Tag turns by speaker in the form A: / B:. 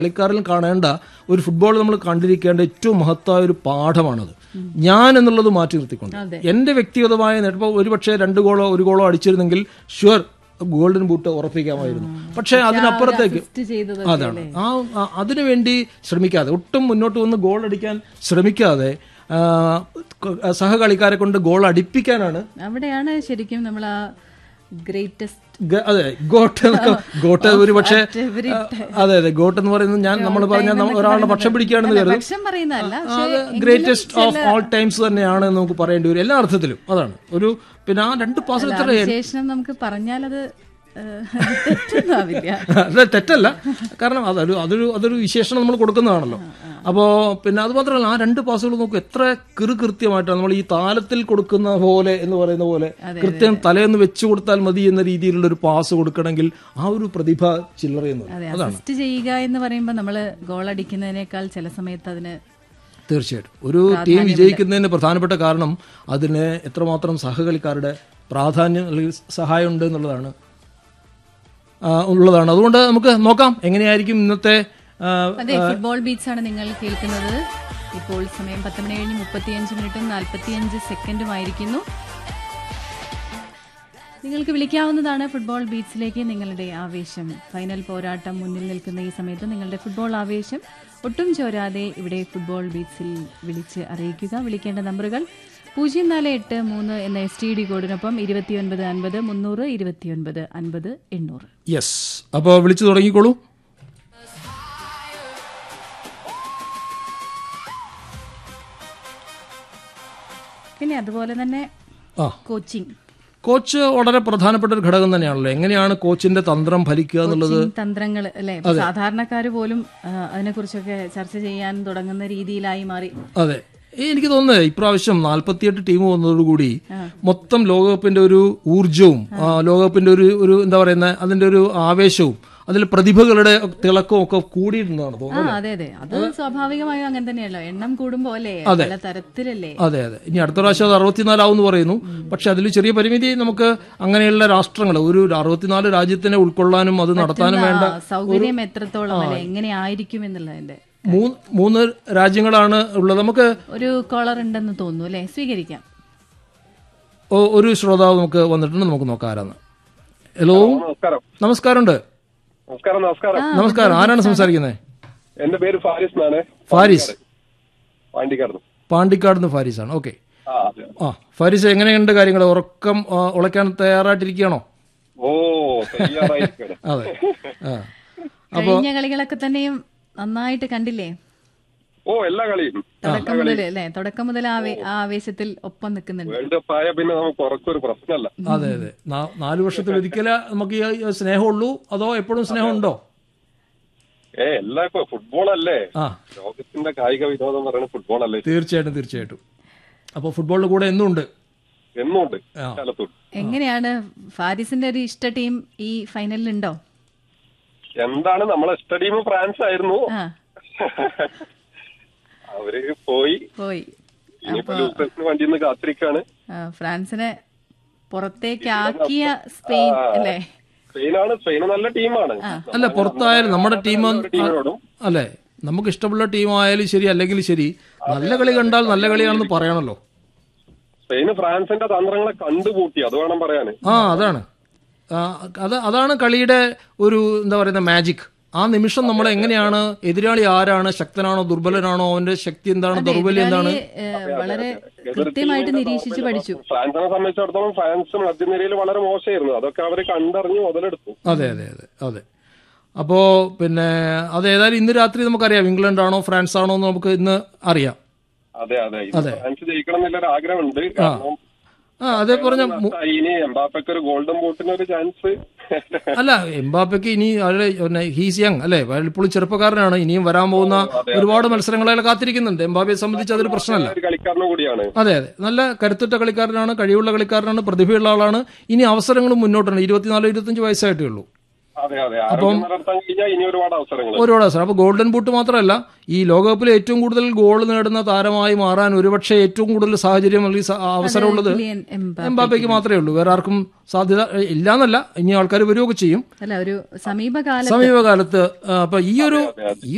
A: കളിക്കാരിലും കാണേണ്ട ഒരു ഫുട്ബോൾ നമ്മൾ കണ്ടിരിക്കേണ്ട ഏറ്റവും മഹത്തായ ഒരു പാഠമാണത് ഞാൻ എന്നുള്ളത് മാറ്റി നിർത്തിക്കൊണ്ട് എന്റെ വ്യക്തിഗതമായ നേട്ടം ഒരുപക്ഷെ രണ്ട് ഗോളോ ഒരു ഗോളോ അടിച്ചിരുന്നെങ്കിൽ ഷുവർ ഗോൾഡൻ ബൂട്ട് ഉറപ്പിക്കാമായിരുന്നു പക്ഷെ അതിനപ്പുറത്തേക്ക്
B: assist ചെയ്തത്
A: അതാണ് ആ ആ, അതിനുവേണ്ടി ശ്രമിക്കാതെ ഒട്ടും മുന്നോട്ട് വന്ന് ഗോൾ അടിക്കാൻ ശ്രമിക്കാതെ ആ, ക- സഹകളിക്കാരെ കൊണ്ട് ഗോൾ അടിപ്പിക്കാനാണ്
B: അവിടെയാണ് ശരിക്കും നമ്മൾ ആ ഗ്രേറ്റസ്റ്റ്
A: ഗ- അതെ ഗോട്ട് എന്നൊക്കെ ഗോട്ട് ഒരു പക്ഷേ
B: every
A: അതെ അതെ ഗോട്ട് എന്ന് പറയുന്നത് ഞാൻ നമ്മൾ പറഞ്ഞ നമ്മ- ഒരാളുടെ പക്ഷം പിടിക്കുകയാണെന്ന് കരുതും
B: പക്ഷം പറയുന്നതല്ല
A: അത് ഗ്രേറ്റസ്റ്റ് ഓഫ് ഓൾ ടൈംസ് തന്നെയാണ് എന്ന് നമുക്ക് പറയേണ്ടി വരും എല്ലാ അർത്ഥത്തിലും അതാണ് ഒരു പിന്നെ ആ രണ്ട് പാസിൽ ഇത്ര
B: ശേഷം നമുക്ക് പറഞ്ഞാലത് തെറ്റൊന്നാവില്ല
A: അത് തെറ്റല്ല കാരണം അതൊരു അതൊരു അതൊരു വിശേഷണം നമ്മൾ കൊടുക്കുന്നതാണല്ലോ അപ്പോൾ പിന്നെ അത് മാത്രമല്ല ആ രണ്ട് പാസുകൾ നോക്കൂ എത്ര കിറു കൃത്യമായിട്ടാണ് നമ്മൾ ഈ താലത്തിൽ കൊടുക്കുന്ന പോലെ എന്ന് പറയുന്ന പോലെ കൃത്യം തലയൊന്ന് വെച്ചു കൊടുത്താൽ മതി എന്ന രീതിയിലുള്ള ഒരു പാസ് കൊടുക്കണമെങ്കിൽ ആ ഒരു പ്രതിഭ ചില്ലറയെന്ന്
B: അതെ അസിസ്റ്റ് ചെയ്യുക എന്ന് പറയുമ്പോൾ നമ്മൾ ഗോൾ അടിക്കുന്നതിനേക്കാൾ ചില സമയത്ത് അതിന്
A: തീർച്ചയായിട്ടും ഒരു ടീം വിജയിക്കുന്നതിന് പ്രധാനപ്പെട്ട കാരണം അതിന് എത്രമാത്രം സഹകളിക്കാരുടെ പ്രാധാന്യം അല്ലെങ്കിൽ സഹായം ഉണ്ട് എന്നുള്ളതാണ് ആ, ഉള്ളതാണ് അതുകൊണ്ട് നമുക്ക് നോക്കാം എങ്ങനെയായിരിക്കും ഇന്നത്തെ ആ,
B: അതെ ഫുട്ബോൾ ബീറ്റ്സ് ആണ് നിങ്ങൾ കേൾക്കുന്നത് ഇപ്പോൾ സമയം പത്ത് മണി കഴിഞ്ഞ് മുപ്പത്തിയഞ്ച് മിനിറ്റും നാൽപ്പത്തിയഞ്ച് സെക്കൻഡുമായിരിക്കുന്നു നിങ്ങൾക്ക് വിളിക്കാവുന്നതാണ് ഫുട്ബോൾ ബീറ്റ്സിലേക്ക് നിങ്ങളുടെ ആവേശം ഫൈനൽ പോരാട്ടം മുന്നിൽ നിൽക്കുന്ന ഈ സമയത്ത് നിങ്ങളുടെ ഫുട്ബോൾ ആവേശം ഒട്ടും ചോരാതെ ഇവിടെ ഫുട്ബോൾ ബീറ്റ്സിൽ വിളിച്ച് അറിയിക്കുക വിളിക്കേണ്ട നമ്പറുകൾ പൂജ്യം നാല് എട്ട് മൂന്ന് എന്ന എസ് ടി ഡി കോഡിനൊപ്പം ഇരുപത്തിയൊൻപത് അൻപത് മുന്നൂറ് ഇരുപത്തിയൊൻപത് അൻപത് എണ്ണൂറ്
A: യെസ് അപ്പോൾ വിളിച്ചു തുടങ്ങിക്കോളൂ
B: പിന്നെ അതുപോലെ തന്നെ
A: ആ
B: കോച്ചിങ്
A: കോച്ച് വളരെ പ്രധാനപ്പെട്ട ഒരു ഘടകം തന്നെയാണല്ലോ എങ്ങനെയാണ് കോച്ചിന്റെ തന്ത്രം ഫലിക്കുക എന്നുള്ളത്
B: കോച്ചിങ് തന്ത്രങ്ങൾ അല്ലെ സാധാരണക്കാര് പോലും ആ, അതിനെക്കുറിച്ചൊക്കെ ചർച്ച ചെയ്യാൻ തുടങ്ങുന്ന രീതിയിലായി മാറി
A: അതെ ഏ, എനിക്ക് തോന്നുന്നത് ഇപ്രാവശ്യം നാൽപ്പത്തിയെട്ട് ടീം വന്നതോടുകൂടി മൊത്തം ലോകകപ്പിന്റെ ഒരു ഊർജവും ആ, ലോകകപ്പിന്റെ ഒരു ഒരു എന്താ പറയുന്ന അതിന്റെ ഒരു ആവേശവും അതിൽ പ്രതിഭകളുടെ തിളക്കവും ഒക്കെ കൂടിയിരുന്നതാണ്
B: ആ
A: തോന്നുന്നത്
B: അതെ അതെ അത് സ്വാഭാവികമായും അങ്ങനെ തന്നെയല്ലോ എണ്ണം കൂടുമ്പോ അല്ലേ പല തരത്തിലല്ലേ
A: അതെ അതെ ഇനി അടുത്ത പ്രാവശ്യം അത് അറുപത്തിനാലാവെന്ന് പറയുന്നു പക്ഷെ അതിൽ ചെറിയ പരിമിതി നമുക്ക് അങ്ങനെയുള്ള രാഷ്ട്രങ്ങൾ ഒരു അറുപത്തിനാല് രാജ്യത്തിനെ ഉൾക്കൊള്ളാനും അത് നടത്താനും വേണ്ട
B: ആ, സൗകര്യം എത്രത്തോളം അല്ലെ എങ്ങനെ ആയിരിക്കും എന്നുള്ളതിന്റെ
A: മൂന്ന് മൂന്ന് രാജ്യങ്ങളാണ് ഉള്ളത് നമുക്ക്
B: ഒരു കോളർ ഉണ്ടെന്ന് തോന്നുന്നു അല്ലെ സ്വീകരിക്കാം
A: ഒ- ഒരു ശ്രോതാവ് നമുക്ക് വന്നിട്ടുണ്ട് നമുക്ക് നോക്കാം ആരാന്ന് ഹലോ
C: നമസ്കാരം
A: നമസ്കാരമുണ്ട്
C: നമസ്കാരം നമസ്കാരം
A: നമസ്കാരം ആരാണ് സംസാരിക്കുന്നത്
C: എന്റെ പേര് ഫാരിസ് എന്നാണ്
A: ഫാരിസ്
C: പാണ്ടിക്കാട്
A: പാണ്ടിക്കാട് നിന്ന് ഫാരിസ് ആണ് ഓക്കെ
C: ആ അതെ
A: ആ ഫാരിസ് എങ്ങനെയുണ്ട് കാര്യങ്ങൾ ഉറക്കം ആ, ഉളയ്ക്കാൻ തയ്യാറായിട്ടിരിക്കുകയാണോ
C: ഓ തയ്യാറായിരിക്കണം
A: അതെ ആ
B: കഴിഞ്ഞ കളികളൊക്കെ തന്നെയും നന്നായിട്ട് കണ്ടില്ലേ
C: ഓ എല്ലാ കളിയും
B: തുടക്കം മുതൽ അല്ലെ തുടക്കം മുതൽ ആ വേ- ആ ആവേശത്തിൽ ഒപ്പം നിൽക്കുന്നുണ്ട്
C: വേൾഡ് കപ്പ് ആയ പിന്നെ നമുക്ക് ഉറക്കൊരു പ്രശ്നമല്ല
A: അതെ അതെ നാ- നാല് വർഷത്തിൽ ഒരിക്കലേ നമുക്ക് ഈ സ്നേഹമുള്ളൂ അതോ എപ്പോഴും സ്നേഹമുണ്ടോ
C: ഏ എല്ലാ ഇപ്പൊ ഫുട്ബോൾ അല്ലേ
A: ആ
C: ലോകത്തിന്റെ കായിക വിനോദം എന്ന് പറയുന്നത് ഫുട്ബോൾ അല്ലേ
A: തീർച്ചയായിട്ടും തീർച്ചയായിട്ടും അപ്പോൾ ഫുട്ബോളിന്റെ കൂടെ എന്നും ഉണ്ട്
C: എന്നുണ്ട്
A: ആ.
C: കാലത്തുണ്ട്
B: എങ്ങനെയാണ് ഫാരിസിന്റെ ഒരു ഇഷ്ട ടീം ഈ ഫൈനലിൽ ഉണ്ടോ
C: എന്താണ് നമ്മളെ ഇഷ്ട ടീം ഫ്രാൻസ് ആയിരുന്നു
B: ആ
C: അവര് പോയി
B: പോയി
C: ഇനിയിപ്പോ ലൂസേഴ്സിന് വണ്ടി നിന്ന് കാത്തിരിക്കാണ്
B: ആ, ഫ്രാൻസിനെ പുറത്തേക്കാക്കിയ സ്പെയിൻ അല്ലേ
C: സ്പെയിനാണ് സ്പെയിൻ നല്ല ടീമാണ്
A: അല്ല പുറത്തായാലും നമ്മുടെ ടീം
C: ഒരു ടീമിനോടും
A: അല്ലെ നമുക്ക് ഇഷ്ടമുള്ള ടീം ആയാലും ശരി അല്ലെങ്കിൽ ശരി നല്ല കളി കണ്ടാൽ നല്ല കളിയാണെന്ന് പറയണല്ലോ
C: സ്പെയിന് ഫ്രാൻസിന്റെ തന്ത്രങ്ങളെ കണ്ടുപൂട്ടി അത് വേണം പറയാന്
A: ആ അതാണ് ആ, അത് അതാണ് കളിയുടെ ഒരു എന്താ പറയുന്ന മാജിക് ആ നിമിഷം നമ്മൾ എങ്ങനെയാണ് എതിരാളി ആരാണ് ശക്തനാണോ ദുർബലനാണോ അവന്റെ ശക്തി എന്താണ് ദൗർബല്യം എന്താണ്
B: ഏ, വളരെ കൃത്യമായിട്ട് നിരീക്ഷിച്ച് പഠിച്ചു
C: ഫ്രാൻസിനെ സംബന്ധിച്ചിടത്തോളം ഫ്രാൻസ് മധ്യനിരയിൽ വളരെ മോശമായിരുന്നു അതൊക്കെ അവർ കണ്ടറിഞ്ഞ് മുതലെടുത്തു
A: അതെ അതെ അതെ അതെ അപ്പോ പിന്നെ അത് ഏതായാലും ഇന്ന് രാത്രി നമുക്കറിയാം ഇംഗ്ലണ്ട് ആണോ ഫ്രാൻസ് ആണോ എന്ന് നമുക്ക് ഇന്ന് അറിയാം
C: അതെ അതെ ഇത് ഫ്രാൻസ് ജയിക്കണം എന്നുള്ളൊരു ആഗ്രഹമുണ്ട് കാരണം
A: ആ അതേ പറഞ്ഞ മു-
C: നഷ്ടമായി. ഇനി എംബാപ്പയ്ക്ക് ഒരു ഗോൾഡൻ ബൂട്ടിന് ഒരു ചാൻസ്
A: അല്ല എംബാപ്പയ്ക്ക് ഇനി അവര് പിന്നെ ഹീസ് യങ് അല്ലേ ഇപ്പോഴും ചെറുപ്പക്കാരനാണ് ഇനിയും വരാൻ പോകുന്ന ഒരുപാട് മത്സരങ്ങളെ കാത്തിരിക്കുന്നുണ്ട് എംബാപ്പയെ സംബന്ധിച്ച് അതൊരു പ്രശ്നമല്ല
C: ഒരു കളിക്കാരനും കൂടിയാണ്
A: അതെ അതെ നല്ല കരുത്തുറ്റ കളിക്കാരനാണ് കഴിവുള്ള കളിക്കാരനാണ് പ്രതിഭയുള്ള ആളാണ് ഇനി അവസരങ്ങളും മുന്നോട്ടുണ്ട് ഇരുപത്തിനാല് ഇരുപത്തഞ്ച് വയസ്സായിട്ടേ ഉള്ളൂ
C: അതെ അതെ ആരോഗ്യം നിലനിർത്താൻ കഴിഞ്ഞാൽ ഇനി ഒരുപാട് അവസരങ്ങൾ
A: ഒരുപാട് അവസരം അപ്പോൾ ഗോൾഡൻ ബൂട്ട് മാത്രമല്ല ഈ ലോകകപ്പിൽ ഏറ്റവും കൂടുതൽ ഗോൾ നേടുന്ന താരമായി മാറാൻ ഒരുപക്ഷെ ഏറ്റവും കൂടുതൽ സാഹചര്യം അല്ലെങ്കിൽ സ- അവസരമുള്ളത്
B: കിലിയൻ എംബാപ്പെ.
A: എംബാപ്പയ്ക്ക് മാത്രമേ ഉള്ളൂ വേറെ ആർക്കും സാധ്യത ഇല്ലാന്നല്ല ഇനി ആൾക്കാർ വരികയൊക്കെ ചെയ്യും
B: അല്ല ഒരു സമീപകാല
A: സമീപകാലത്ത് ആ, അപ്പൊ ഈ ഒരു ഈ